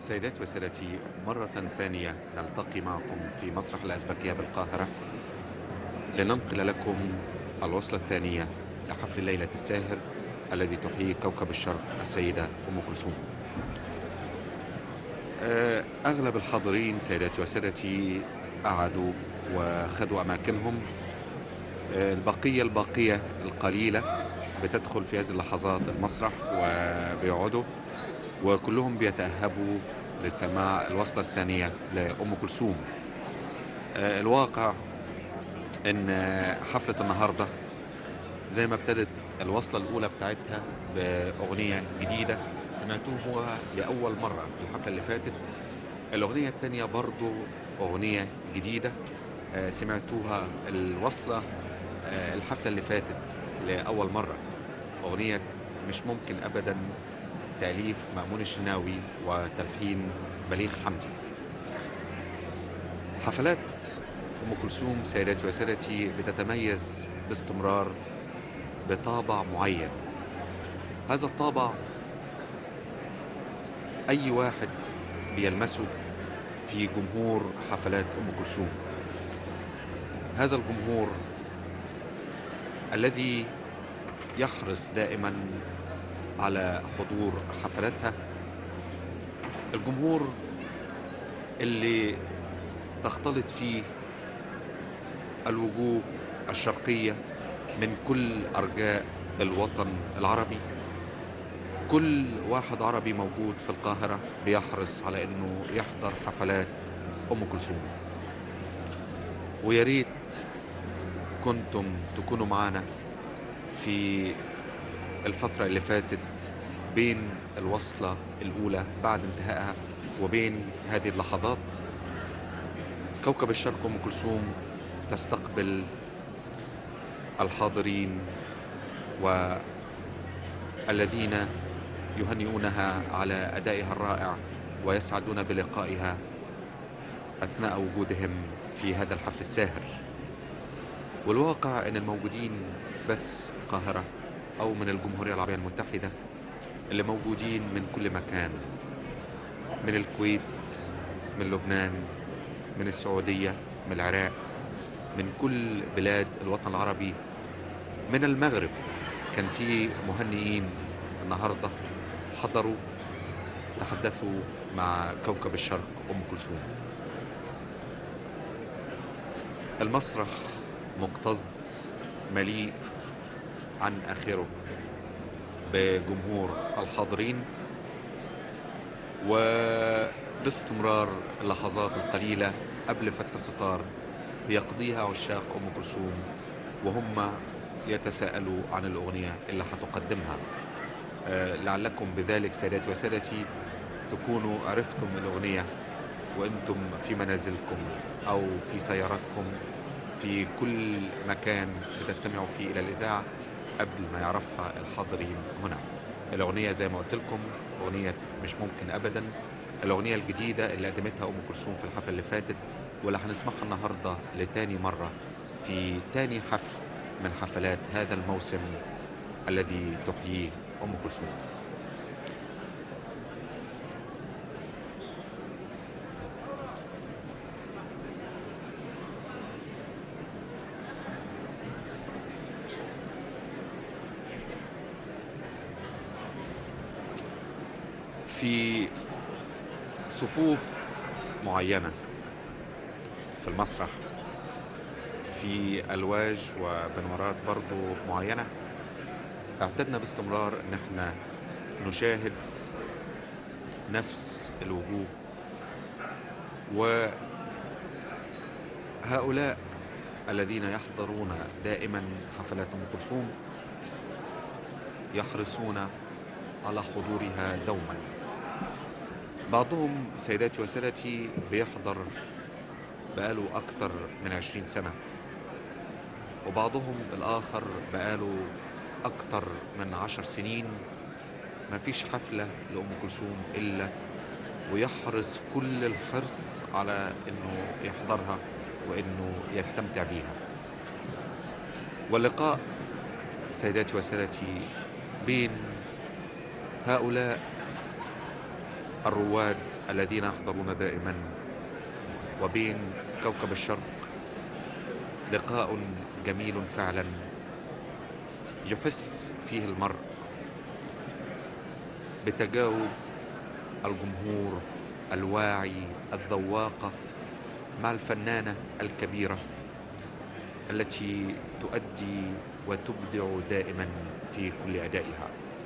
سيداتي وسادتي مرة ثانية نلتقي معكم في مسرح الأزبكية بالقاهرة لننقل لكم الوصلة الثانية لحفل ليلة الساهر الذي تحيي كوكب الشرق السيدة أم كلثوم آه، أغلب الحاضرين سيداتي وسادتي قعدوا وخذوا أماكنهم آه، البقية الباقية القليلة بتدخل في هذه اللحظات المسرح وبيقعدوا وكلهم بيتأهبوا لسماع الوصلة الثانية لأم كلثوم آه، الواقع ان حفلة النهاردة زي ما ابتدت الوصلة الأولى بتاعتها بأغنية جديدة سمعتوها لأول مرة في الحفلة اللي فاتت الأغنية التانية برضو أغنية جديدة آه، سمعتوها الوصلة آه، الحفلة اللي فاتت لأول مرة أغنية مش ممكن أبدا تأليف مأمون الشناوي وتلحين بليغ حمدي حفلات أم كلثوم سيداتي وسادتي بتتميز باستمرار بطابع معين هذا الطابع أي واحد بيلمسه في جمهور حفلات أم كلثوم هذا الجمهور الذي يحرص دائما على حضور حفلاتها الجمهور اللي تختلط فيه الوجوه الشرقية من كل أرجاء الوطن العربي كل واحد عربي موجود في القاهرة بيحرص على أنه يحضر حفلات أم كلثوم ويا ريت كنتم تكونوا معنا في الفترة اللي فاتت بين الوصلة الأولى بعد انتهائها وبين هذه اللحظات كوكب الشرق أم كلثوم تستقبل الحاضرين والذين يهنئونها على أدائها الرائع ويسعدون بلقائها أثناء وجودهم في هذا الحفل الساهر والواقع أن الموجودين بس القاهرة أو من الجمهورية العربية المتحدة اللي موجودين من كل مكان من الكويت من لبنان من السعودية من العراق من كل بلاد الوطن العربي من المغرب كان في مهنئين النهارده حضروا تحدثوا مع كوكب الشرق ام كلثوم المسرح مكتظ مليء عن اخره بجمهور الحاضرين وباستمرار اللحظات القليله قبل فتح الستار بيقضيها عشاق ام كلثوم وهم يتساءلوا عن الاغنيه اللي هتقدمها آه، لعلكم بذلك سادتي وسادتي تكونوا عرفتم الاغنيه وانتم في منازلكم او في سياراتكم في كل مكان بتستمعوا فيه الى الاذاعه قبل ما يعرفها الحاضرين هنا الاغنيه زي ما قلت لكم اغنيه مش ممكن ابدا الاغنيه الجديده اللي قدمتها ام كلثوم في الحفله اللي فاتت واللي هنسمعها النهارده لتاني مره في تاني حفل من حفلات هذا الموسم الذي تحييه ام كلثوم في صفوف معينه في المسرح في الواج وبنورات برضو معينه اعتدنا باستمرار ان احنا نشاهد نفس الوجوه وهؤلاء الذين يحضرون دائما حفلات ام كلثوم يحرصون على حضورها دوما بعضهم سيداتي وسادتي بيحضر بقاله أكتر من عشرين سنة وبعضهم الآخر بقاله أكتر من عشر سنين ما فيش حفلة لأم كلثوم إلا ويحرص كل الحرص على إنه يحضرها وإنه يستمتع بيها واللقاء سيداتي وسادتي بين هؤلاء الرواد الذين يحضرون دائما وبين كوكب الشرق لقاء جميل فعلا يحس فيه المرء بتجاوب الجمهور الواعي الذواقة مع الفنانة الكبيرة التي تؤدي وتبدع دائما في كل أدائها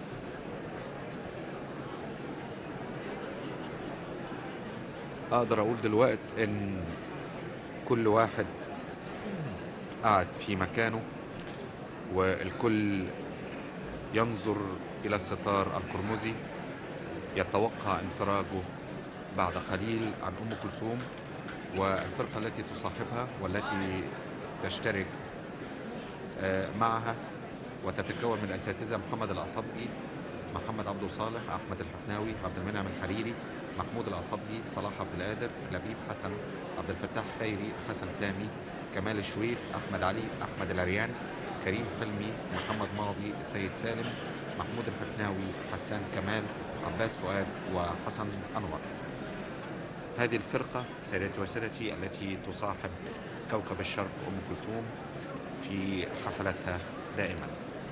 أقدر أقول دلوقت إن كل واحد قاعد في مكانه والكل ينظر إلى الستار القرمزي يتوقع انفراجه بعد قليل عن أم كلثوم والفرقة التي تصاحبها والتي تشترك آه، معها وتتكون من الأساتذة محمد الأصبجي محمد عبده صالح أحمد الحفناوي عبد المنعم الحريري محمود الأصبجي صلاح عبد القادر لبيب حسن عبد الفتاح خيري حسن سامي كمال الشويف أحمد علي أحمد العريان كريم حلمي محمد ماضي سيد سالم محمود الحفناوي حسان كمال عباس فؤاد وحسن أنور هذه الفرقة سادتي وسادتي التي تصاحب كوكب الشرق أم كلثوم في حفلاتها دائما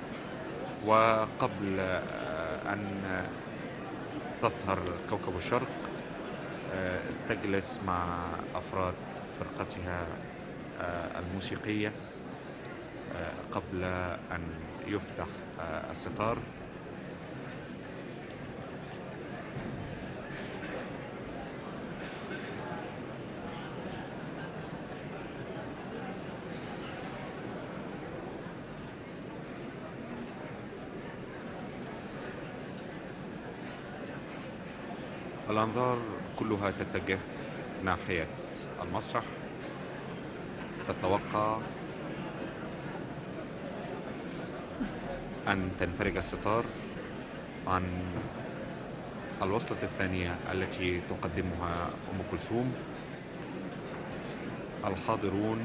وقبل آه، أن تظهر كوكب الشرق آه، تجلس مع أفراد فرقتها آه، الموسيقية آه، قبل أن يفتح آه، الستار الأنظار كلها تتجه ناحية المسرح تتوقع أن تنفرج الستار عن الوصلة الثانية التي تقدمها أم كلثوم الحاضرون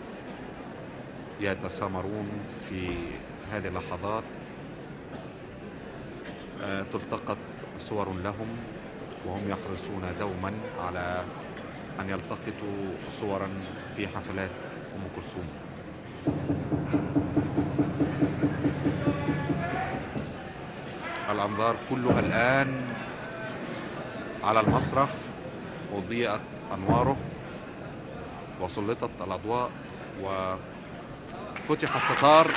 يتسامرون في هذه اللحظات آه، تلتقط صور لهم وهم يحرصون دوما على أن يلتقطوا صورا في حفلات أم كلثوم الأنظار كلها الآن على المسرح أضيئت أنواره وسلطت الأضواء وفتح الستار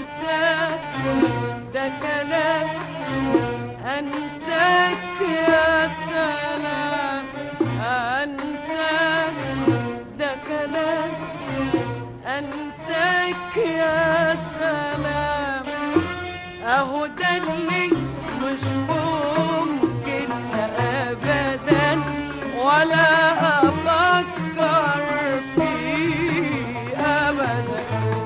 أنساك ده كلام أنساك يا سلام أنساك ده كلام أنساك يا سلام أهو ده اللي مش ممكن أبدا ولا أفكر فيه أبدا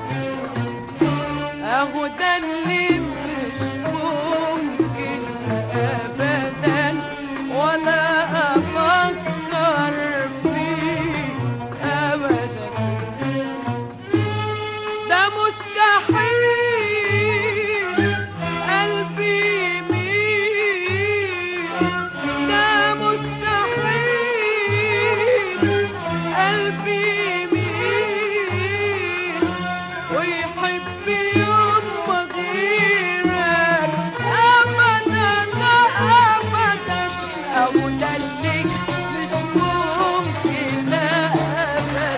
أهو ده اللي مش ممكن أبدا ولا أفكر فيه أبدا ده مستحيل قلبي يميل ده مستحيل قلبي يميل ويحب يوم غيرك أبدا أبدا أو ده اللي مش ممكن أبدا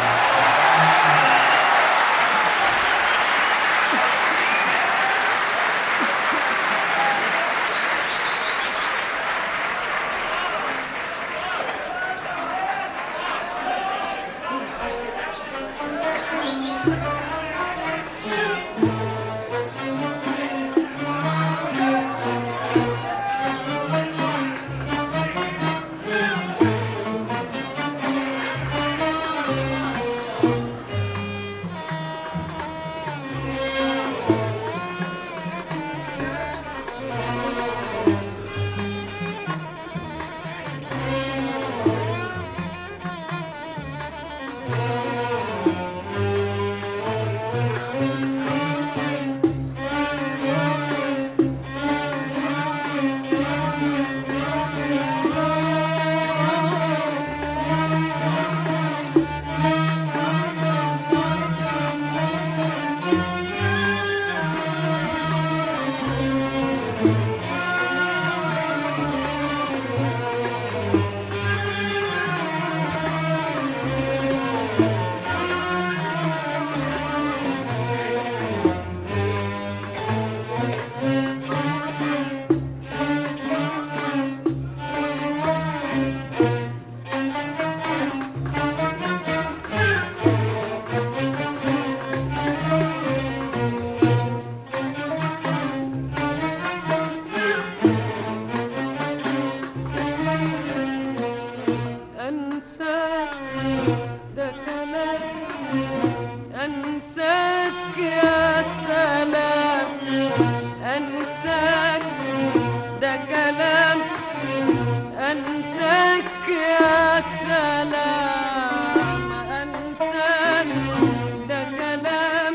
أنساك ده كلام أنساك يا سلام أنساك ده كلام أنساك يا سلام أنساك ده كلام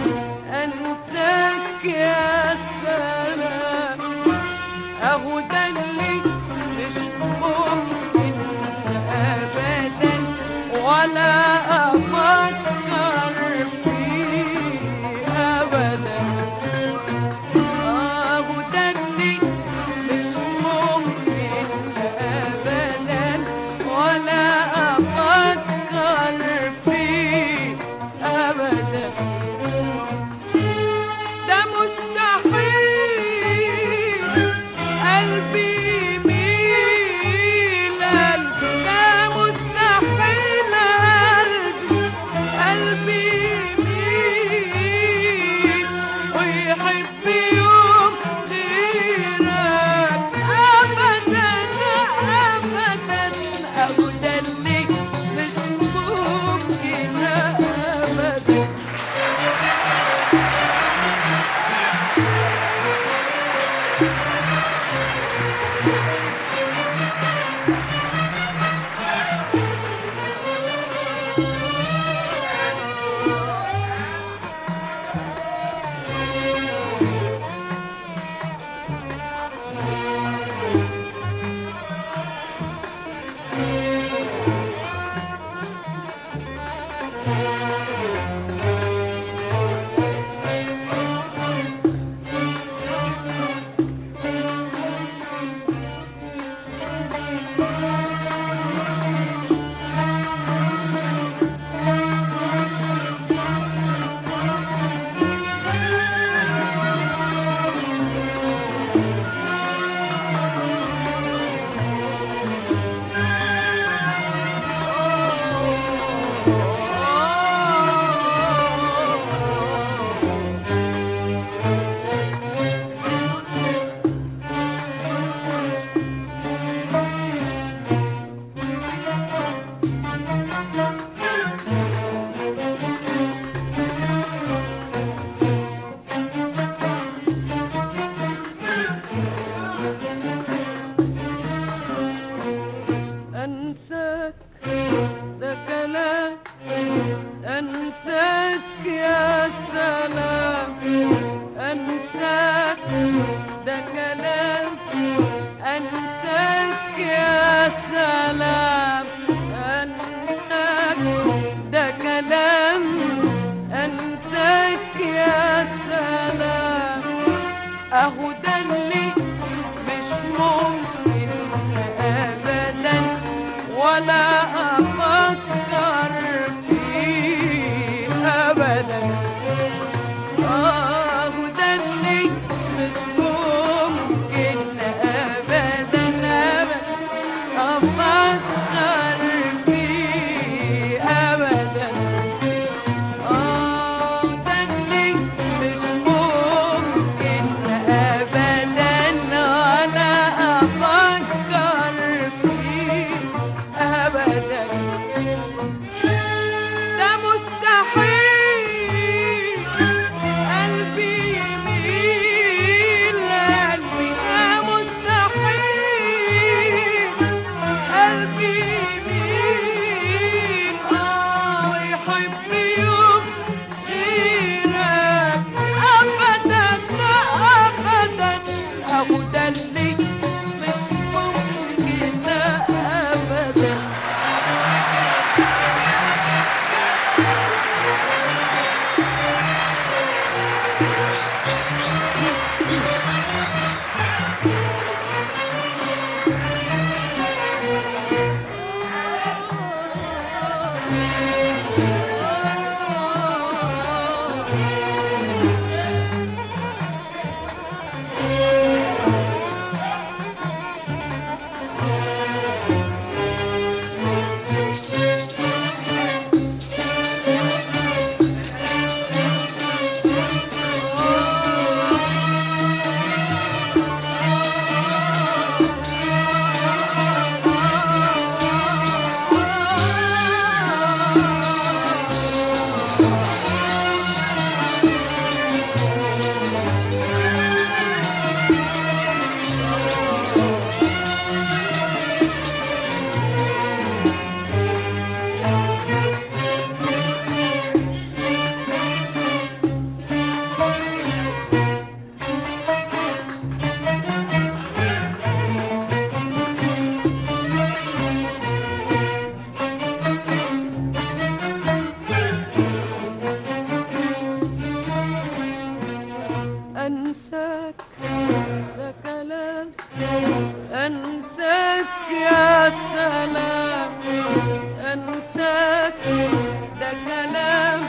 أنساك يا سلام أهو ده اللي مش ممكن أبدا ولا أفكر فيه أبدا أهو ده اللي مش ممكن أبدا ولا أفكر فيه أبدا ده مستحيل أنساك ده كلام أنساك يا سلام أنساك ده كلام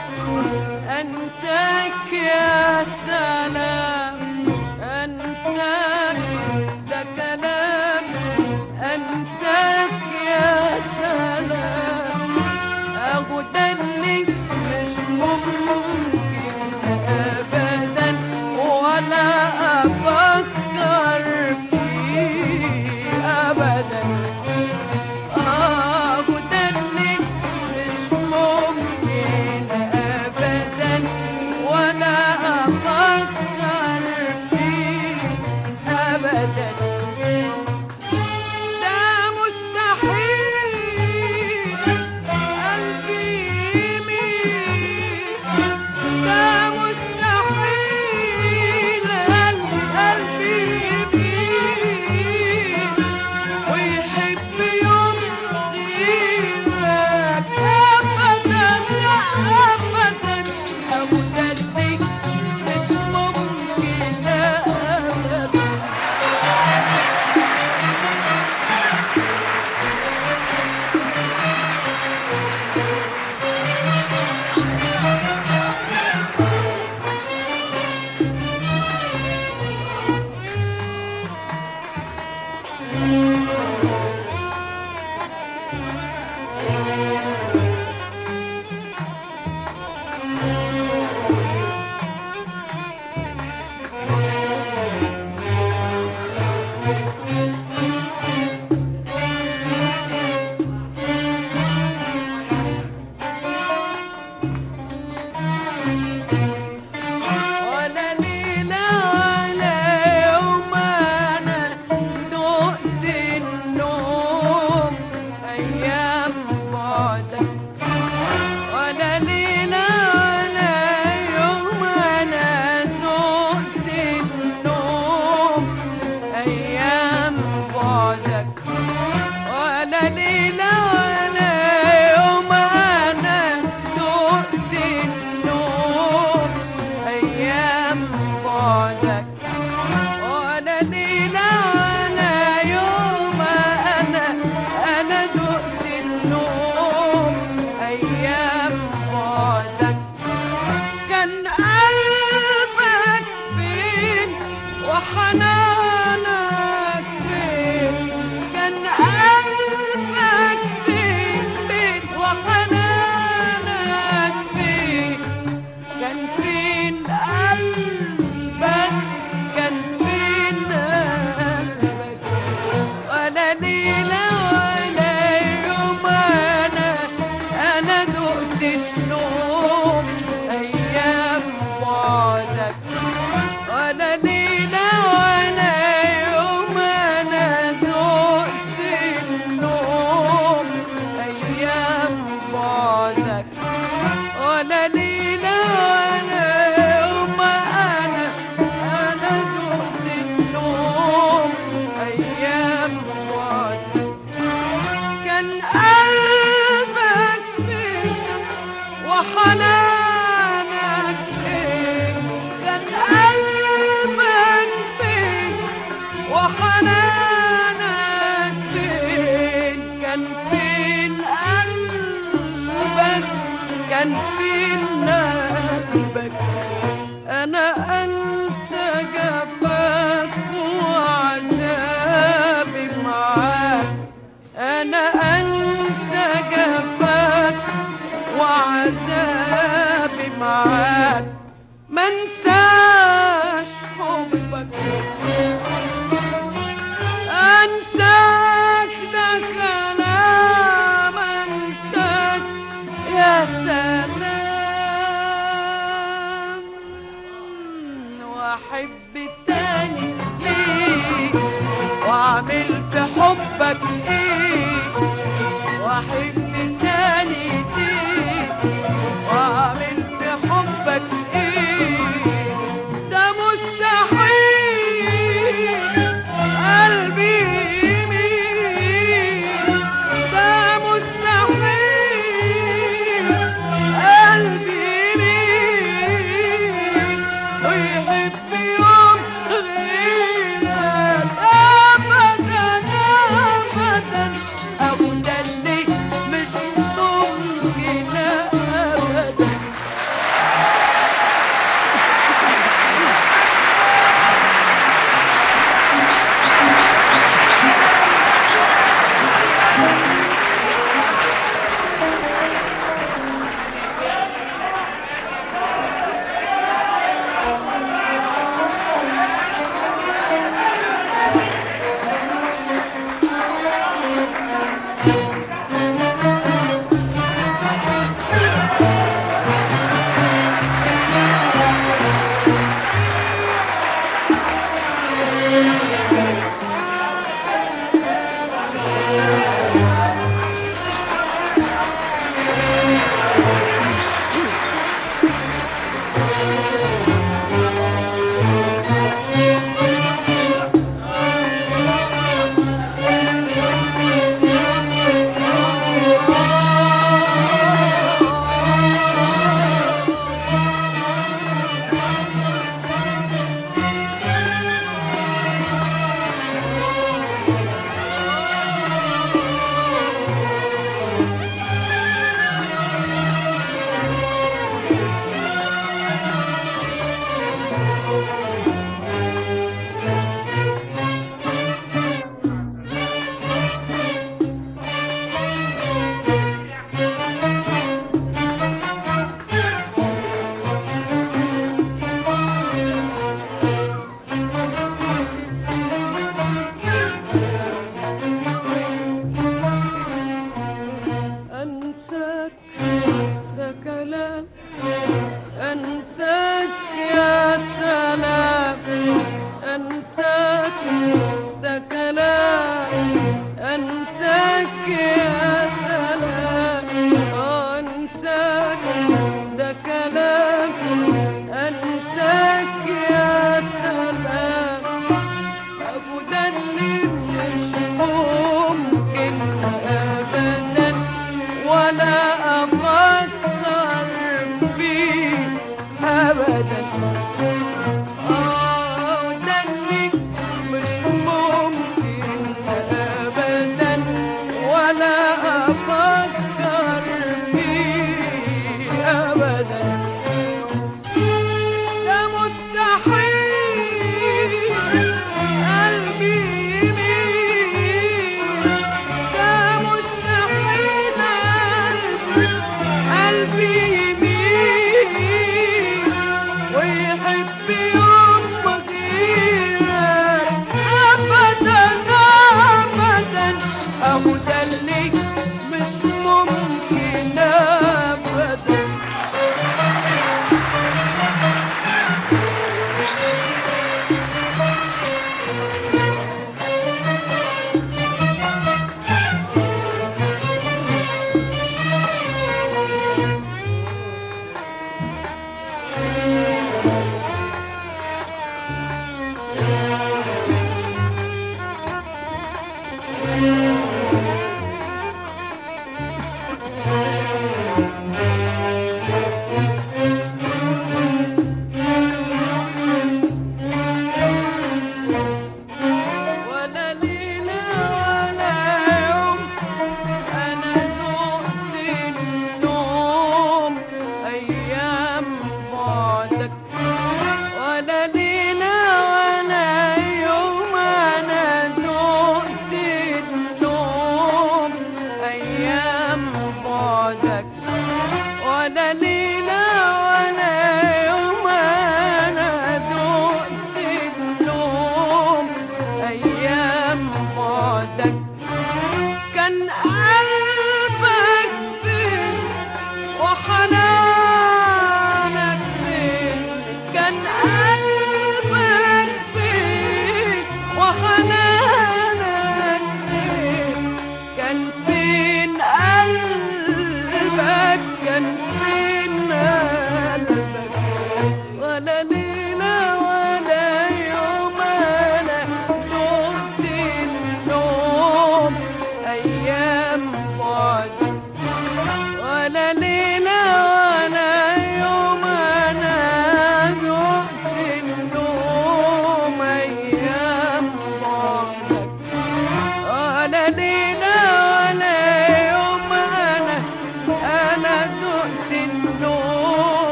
أنساك يا سلام أنساك ده كلام أنساك يا سلام أغدني مش ممكن أبدا ولا أفكر فيه أبدا أغدني مش ممكن أبدا ولا أفكر فيه أبدا ده مستحيل قلبي يميل ده مستحيل قلبي يميل ويحب يوم غيرك أبدا لا أبدا أبدا ليك مش ممكن أبدا ولا ليلة ولا يوم أنا دقت النوم أيام بعدك ولا ليلة ولا يوم أنا دقت النوم أيام بعدك ولا ليلة ولا يوم أنا دقت النوم أيام بعدك ولا ليلة ولا يوم أنا أنا دقت النوم أيام بعدك كان قلبك فين وحنانك فين كان قلبك فين فين وحنانك فين كان فين قلبك كان فين قلبك ولا ليلة ولا يوم أنا أنا دقت النوم أيام بعدك ولا ليلة ولا يوم أنا دقت النوم أيام بعدك ولا ليلة ولا يوم أنا أنا دقت النوم أيام بعدك كان قلبك فين وحنانك فين كان قلبك فين وحنانك فين كان فين قلبك كان فين قلبك انا انسى جفاك وعذابي معاك انا انسى جفاك وعذابي معاك منساش حبك انساك ده كلام انساك يا سلام واحب تاني ليك واعمل في حبك ايه واحب تاني ليك واعمل في حبك ايه ده مستحيل قلبي يميل ده مستحيل قلبي يميل ويحب يوم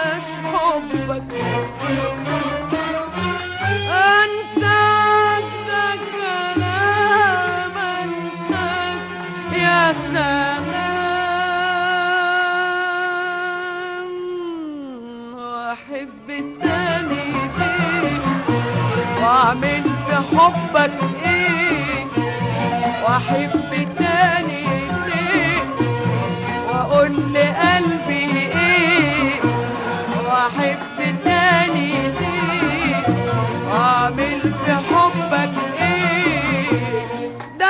انساش حبك انساك ده كلام انساك يا سلام واحب التاني ليه واعمل في حبك ايه واحب تاني ليه واقول لقلبي ايه واحب تاني ليه واعمل في حبك ايه ده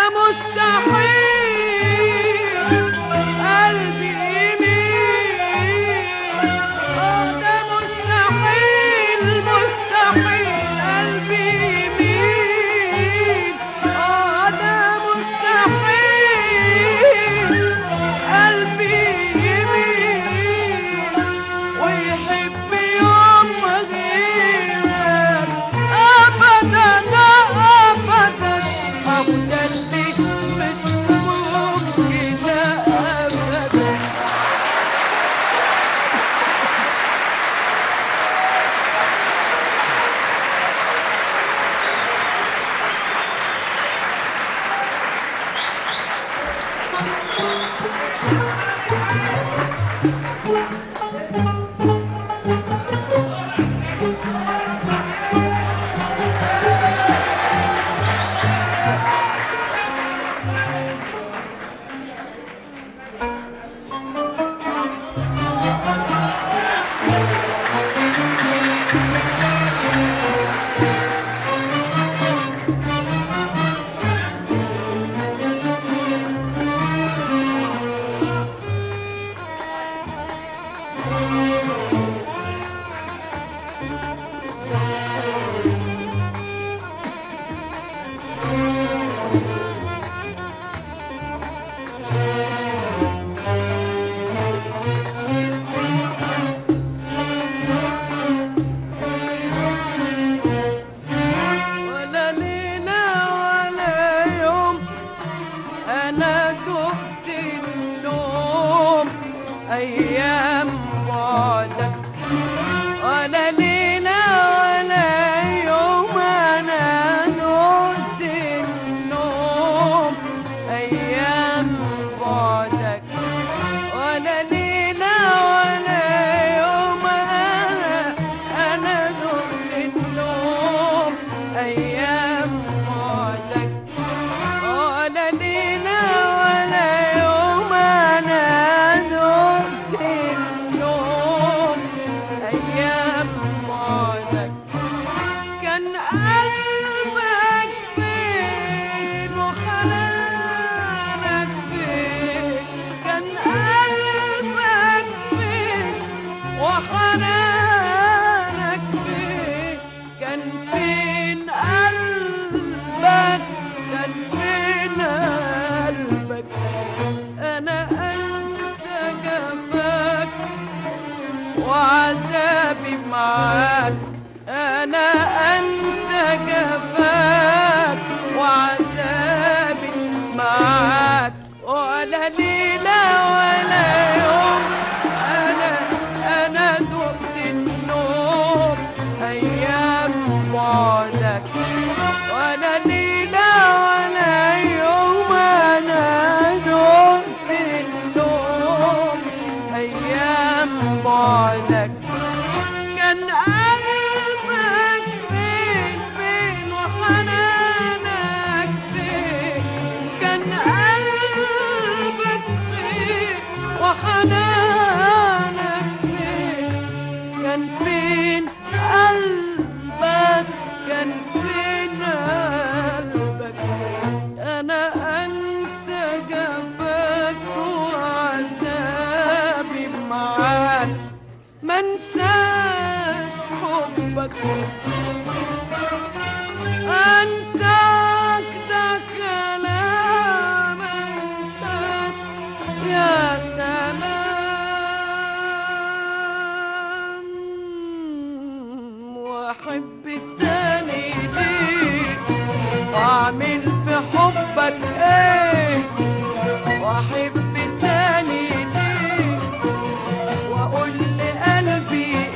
مستحيل قلبي يميل اه ده مستحيل مستحيل قلبي يميل اه ده مستحيل قلبي يميل ويحب يوم غيرك ابدا ابدا او ده اللي مش ممكن ابدا ولا ليلة ولا يوم أنا تهت النوم أيام بعدك ولا ليلة ولا يوم أنا تهت النوم أيام بعدك ولا ليلة ولا يوم أنا أنا دمت النوم أيام بعدك ولا ليلة ولا يوم أنا دمت النوم أيام بعدك كان قلبك فين وحنانك فين كان قلبك فين وحنانك فين كان فين قلبك كان فين قلبك انا انسى جفاك وعذابي معاك انا انسى جفاك وعذابي معاك ولا ليله ولا يوم انا انا دقت النوم ايام بعدك ولا ليله ولا يوم انا دقت النوم ايام بعدك كان قلبك فين فين وحنانك فين كان قلبك فين وحنانك فين كان فين قلبك كان فين قلبك انا انسى جفاك وعذابي معاك ما انساش حبك انساك ده كلام انساك يا سلام واحب التاني ليك واعمل في حبك ايه واحب التاني ليك واقول لقلبي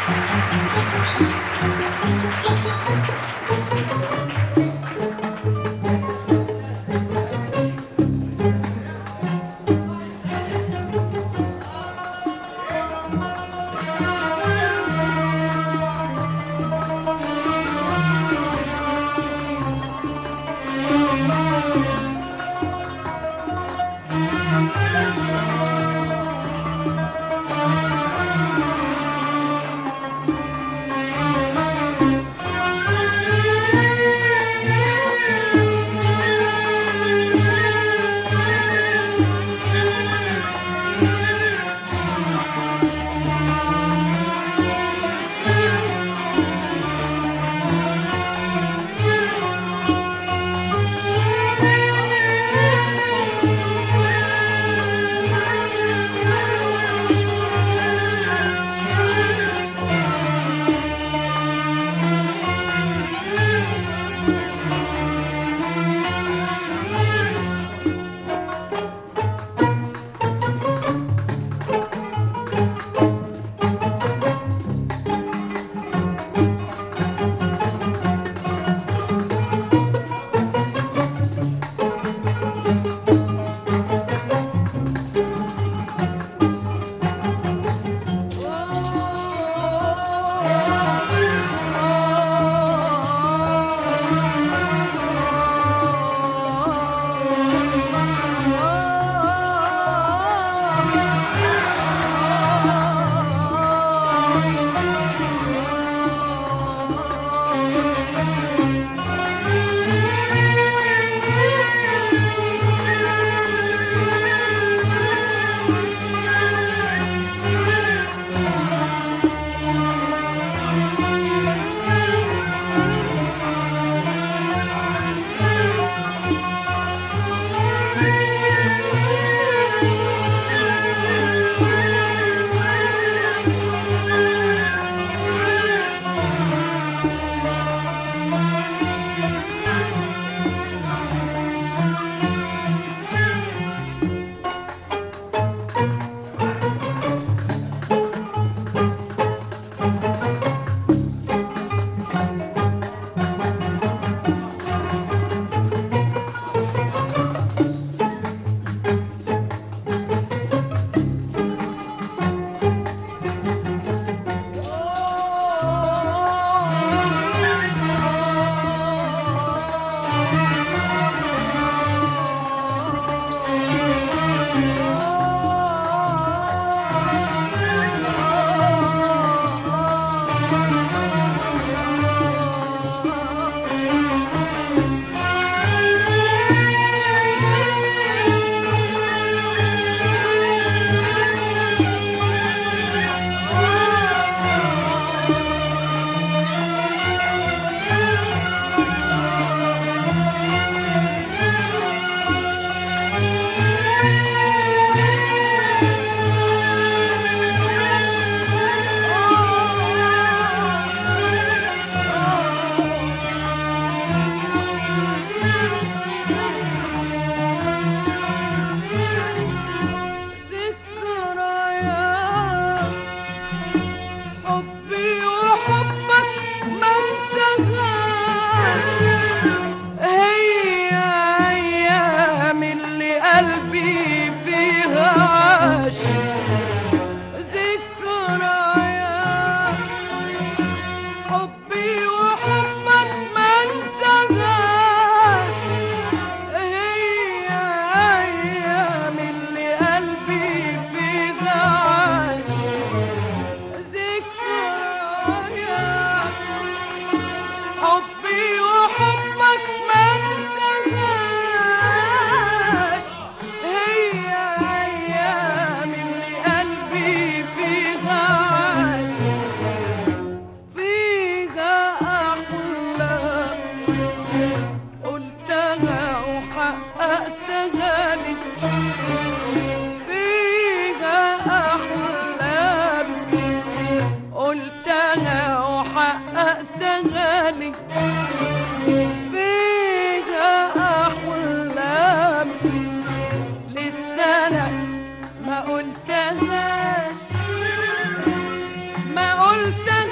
ما قلتهاش ما قلتهاش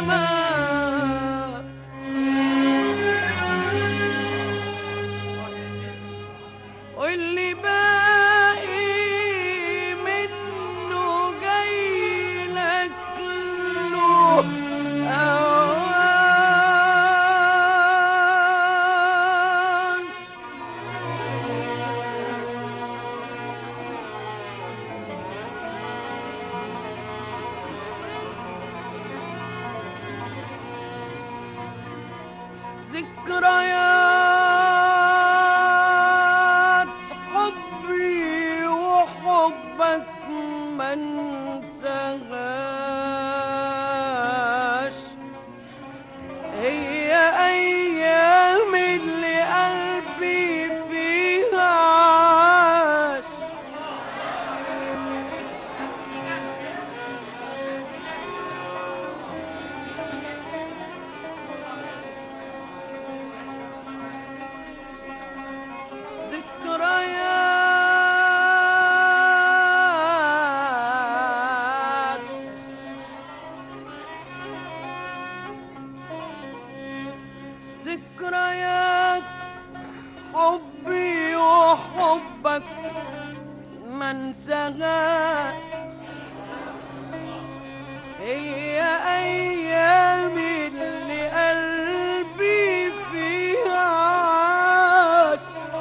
السماء واللي باقي منه جاي لك له أوان ذكريات حبي وحبك ما انساهاش هي ايام اللي قلبي فيها عاش ذكريات ذكريات حبي وحبك ما انساها هي ايام اللي قلبي فيها عاش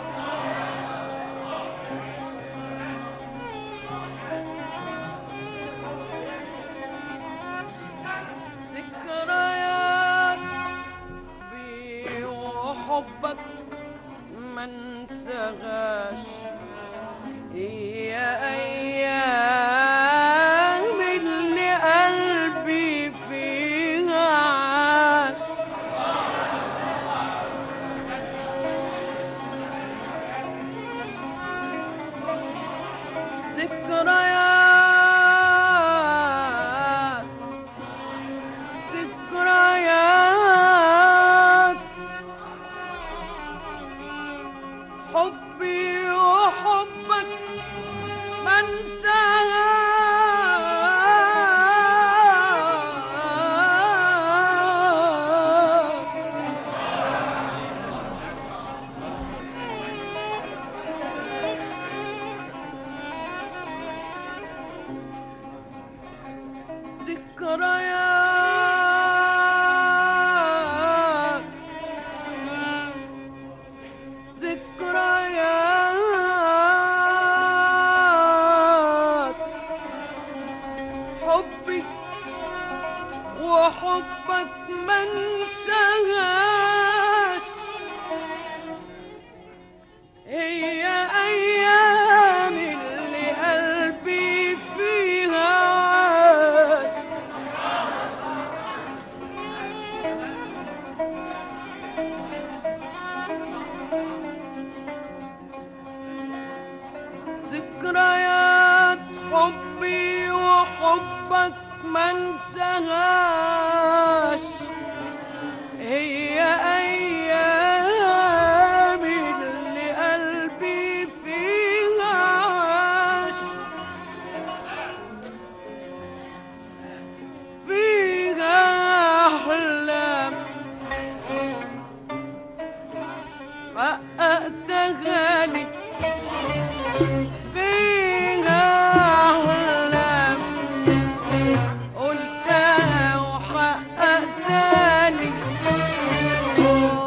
ذكريات بي وحبك ما انساهاش هي ايام اللي قلبي فيها عاش ذكريات ذكريات حبي وحبك ما انساها ذكريات ذكريات حبي وحبك ما انساهاش هي ايام اللي قلبي فيها عاش ذكريات حبي وحبك ما انساهاش هي ايام اللي قلبي فيها عاش فيها احلام حققتها لي فيها أحلام قلتها وحققتها لي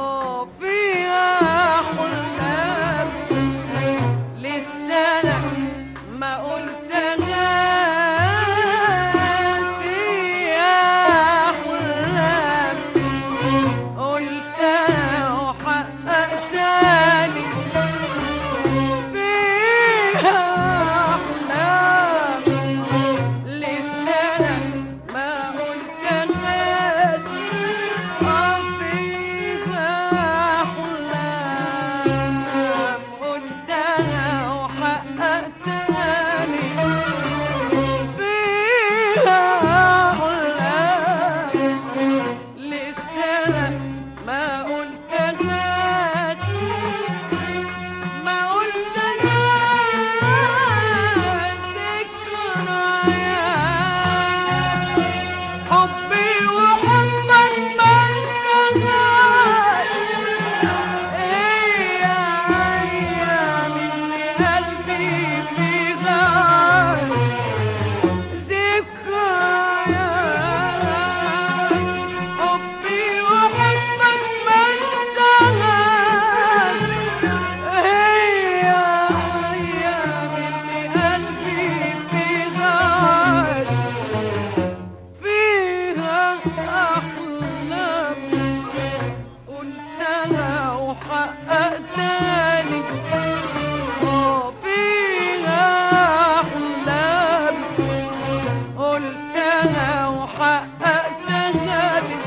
حققتها لي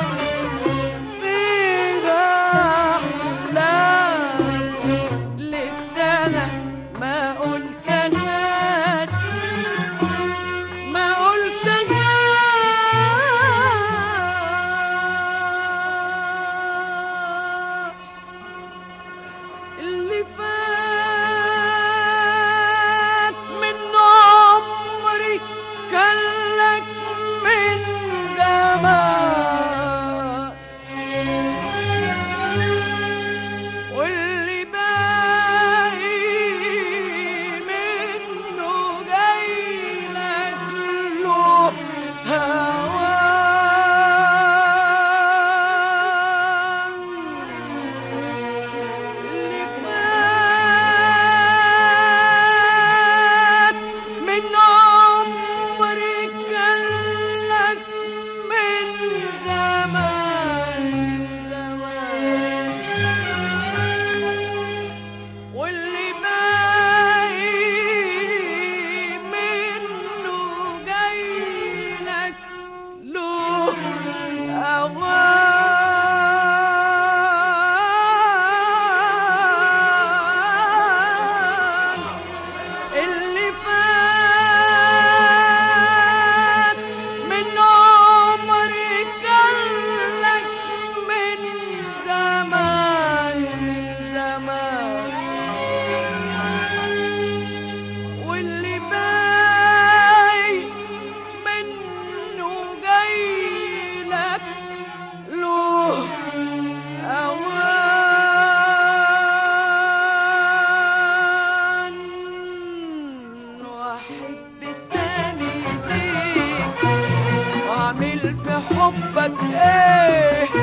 فيها أحلام لسه أنا ما قلتهاش ما قلتهاش اللي فات من عمري كان لك من زمان واللي باقي منه جاي لك له هوان اللي فات من عمري كان لك من زمان زمان واللي باقي منه جاي لك له أوان اللي فات من عمري كان لك من زمان من زمان واللي باقي منه جاي لك له أوان وأحب التاني ليك وأعمل في حبك إيه